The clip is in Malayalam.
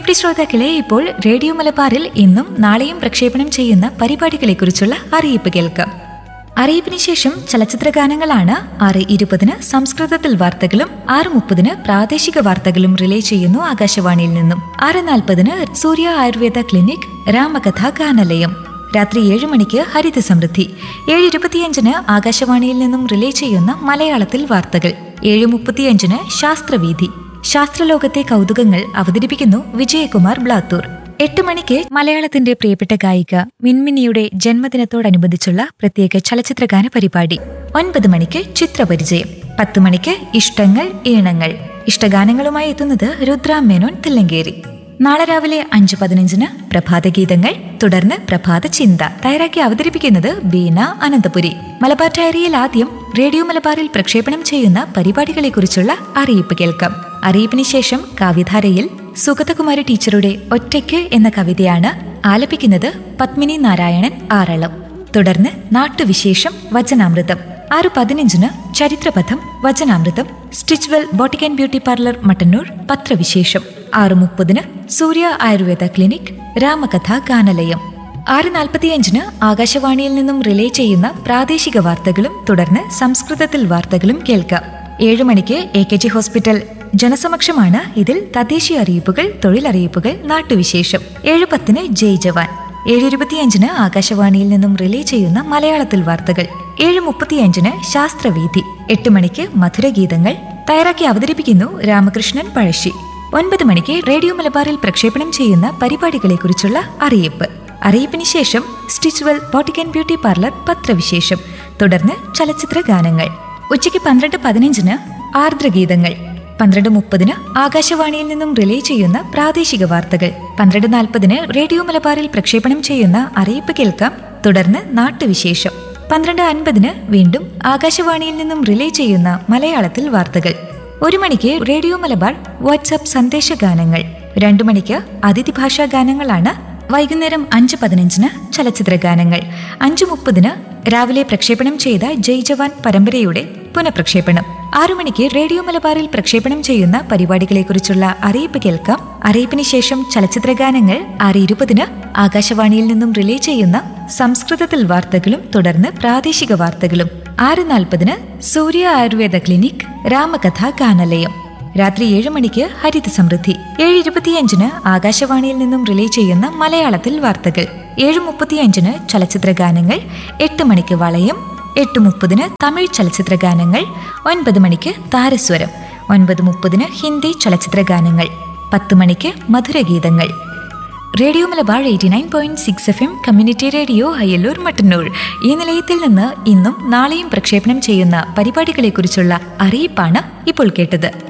പ്രിയ ശ്രോതാക്കളെ ഇപ്പോൾ റേഡിയോ മലബാറിൽ ഇന്നും നാളെയും പ്രക്ഷേപണം ചെയ്യുന്ന പരിപാടികളെക്കുറിച്ചുള്ള അറിയിപ്പ് കേൾക്കാം അറിയിപ്പിന് ശേഷം ചലച്ചിത്ര ഗാനങ്ങളാണ് ആറ് ഇരുപതിന് സംസ്കൃതത്തിൽ വാർത്തകളും ആറ് മുപ്പതിന് പ്രാദേശിക വാർത്തകളും റിലേ ചെയ്യുന്നു ആകാശവാണിയിൽ നിന്നും ആറ് നാൽപ്പതിന് സൂര്യ ആയുർവേദ ക്ലിനിക് രാമകഥ ഗാനലയം രാത്രി ഏഴ് മണിക്ക് ഹരിത സമൃദ്ധി ഏഴ് ഇരുപത്തിയഞ്ചിന് ആകാശവാണിയിൽ നിന്നും റിലേ ചെയ്യുന്ന മലയാളത്തിൽ വാർത്തകൾ ഏഴ് മുപ്പത്തിയഞ്ചിന് ശാസ്ത്രവീഥി ശാസ്ത്രലോകത്തെ കൗതുകങ്ങൾ അവതരിപ്പിക്കുന്നു വിജയകുമാർ ബ്ലാത്തൂർ എട്ട് മണിക്ക് മലയാളത്തിന്റെ പ്രിയപ്പെട്ട ഗായിക മിൻമിനിയുടെ ജന്മദിനത്തോടനുബന്ധിച്ചുള്ള പ്രത്യേക ചലച്ചിത്രഗാന പരിപാടി ഒൻപത് മണിക്ക് ചിത്രപരിചയം പത്ത് മണിക്ക് ഇഷ്ടങ്ങൾ ഈണങ്ങൾ ഇഷ്ടഗാനങ്ങളുമായി എത്തുന്നത് രുദ്ര മേനോൻ തില്ലങ്കേരി നാളെ രാവിലെ അഞ്ച് പതിനഞ്ചിന് പ്രഭാതഗീതങ്ങൾ തുടർന്ന് പ്രഭാത ചിന്ത തയ്യാറാക്കി അവതരിപ്പിക്കുന്നത് ബീന അനന്തപുരി മലബാർ ഡയറിയിൽ ആദ്യം റേഡിയോ മലബാറിൽ പ്രക്ഷേപണം ചെയ്യുന്ന പരിപാടികളെക്കുറിച്ചുള്ള അറിയിപ്പ് കേൾക്കാം അറിയിപ്പിന് ശേഷം കാവ്യധാരയിൽ സുഗതകുമാരി ടീച്ചറുടെ ഒറ്റയ്ക്ക് എന്ന കവിതയാണ് ആലപിക്കുന്നത് പത്മിനി നാരായണൻ ആറളം തുടർന്ന് നാട്ടുവിശേഷം വചനാമൃതം ആറ് പതിനഞ്ചിന് ചരിത്രപഥം വചനാമൃതം Stitchwell boutique and beauty parlour Mattannur പത്രവിശേഷം ആറ് മുപ്പതിന് സൂര്യ ആയുർവേദ ക്ലിനിക് രാമകഥ ഗാനലയം ആറ് നാൽപ്പത്തിയഞ്ചിന് ആകാശവാണിയിൽ നിന്നും റിലേ ചെയ്യുന്ന പ്രാദേശിക വാർത്തകളും തുടർന്ന് സംസ്കൃതത്തിൽ വാർത്തകളും കേൾക്കാം ഏഴ് മണിക്ക് എ കെ ജി ഹോസ്പിറ്റൽ ജനസമക്ഷമാണ് ഇതിൽ തദ്ദേശീയ അറിയിപ്പുകൾ തൊഴിലറിയിപ്പുകൾ നാട്ടുവിശേഷം ഏഴ് പത്തിന് ജയ് ജവാൻ ഏഴ് ഇരുപത്തിയഞ്ചിന് ആകാശവാണിയിൽ നിന്നും റിലേ ചെയ്യുന്ന മലയാളത്തിൽ വാർത്തകൾ ഏഴ് മുപ്പത്തിയഞ്ചിന് ശാസ്ത്രവീഥി എട്ട് മണിക്ക് മധുരഗീതങ്ങൾ തയ്യാറാക്കി അവതരിപ്പിക്കുന്നു രാമകൃഷ്ണൻ പഴശ്ശി ഒൻപത് മണിക്ക് റേഡിയോ മലബാറിൽ പ്രക്ഷേപണം ചെയ്യുന്ന പരിപാടികളെക്കുറിച്ചുള്ള അറിയിപ്പ് അറിയിപ്പിന് ശേഷം Stitchwell boutique and beauty parlour പത്രവിശേഷം തുടർന്ന് ചലച്ചിത്ര ഗാനങ്ങൾ ഉച്ചയ്ക്ക് പന്ത്രണ്ട് പതിനഞ്ചിന് ആർദ്രഗീതങ്ങൾ പന്ത്രണ്ട് മുപ്പതിന് ആകാശവാണിയിൽ നിന്നും റിലേ ചെയ്യുന്ന പ്രാദേശിക വാർത്തകൾ പന്ത്രണ്ട് നാൽപ്പതിന് റേഡിയോ മലബാറിൽ പ്രക്ഷേപണം ചെയ്യുന്ന അറിയിപ്പ് കേൾക്കാം തുടർന്ന് നാട്ടുവിശേഷം പന്ത്രണ്ട് അൻപതിന് വീണ്ടും ആകാശവാണിയിൽ നിന്നും റിലേ ചെയ്യുന്ന മലയാളത്തിൽ വാർത്തകൾ ഒരു മണിക്ക് റേഡിയോ മലബാർ വാട്സ്ആപ്പ് സന്ദേശ ഗാനങ്ങൾ രണ്ടു മണിക്ക് അതിഥി ഭാഷാ ഗാനങ്ങളാണ് വൈകുന്നേരം അഞ്ച് പതിനഞ്ചിന് ചലച്ചിത്ര ഗാനങ്ങൾ അഞ്ച് മുപ്പതിന് രാവിലെ പ്രക്ഷേപണം ചെയ്ത ജയ് ജവാൻ പരമ്പരയുടെ പുനഃപ്രക്ഷേപണം ആറു മണിക്ക് റേഡിയോ മലബാറിൽ പ്രക്ഷേപണം ചെയ്യുന്ന പരിപാടികളെക്കുറിച്ചുള്ള അറിയിപ്പ് കേൾക്കാം അറിയിപ്പിന് ശേഷം ചലച്ചിത്ര ഗാനങ്ങൾ ആറ് ഇരുപതിന് ആകാശവാണിയിൽ നിന്നും റിലേ ചെയ്യുന്ന സംസ്കൃതത്തിൽ വാർത്തകളും തുടർന്ന് പ്രാദേശിക വാർത്തകളും ആറ് നാൽപ്പതിന് സൂര്യ ആയുർവേദ ക്ലിനിക് രാമകഥ ഗാനലയം രാത്രി ഏഴ് മണിക്ക് ഹരിത സമൃദ്ധി ഏഴ് ഇരുപത്തിയഞ്ചിന് ആകാശവാണിയിൽ നിന്നും റിലേ ചെയ്യുന്ന മലയാളത്തിൽ വാർത്തകൾ ഏഴ് മുപ്പത്തിയഞ്ചിന് ചലച്ചിത്ര ഗാനങ്ങൾ എട്ട് മണിക്ക് വളയം എട്ട് മുപ്പതിന് തമിഴ് ചലച്ചിത്ര ഗാനങ്ങൾ ഒൻപത് മണിക്ക് താരസ്വരം ഒൻപത് മുപ്പതിന് ഹിന്ദി ചലച്ചിത്ര ഗാനങ്ങൾ പത്ത് മണിക്ക് മധുരഗീതങ്ങൾ radio Malabar eighty nine point six F M community radio Ayyallur Mattannur ഈ നിലയത്തിൽ നിന്ന് ഇന്നും നാളെയും പ്രക്ഷേപണം ചെയ്യുന്ന പരിപാടികളെക്കുറിച്ചുള്ള അറിയിപ്പാണ് ഇപ്പോൾ കേട്ടത്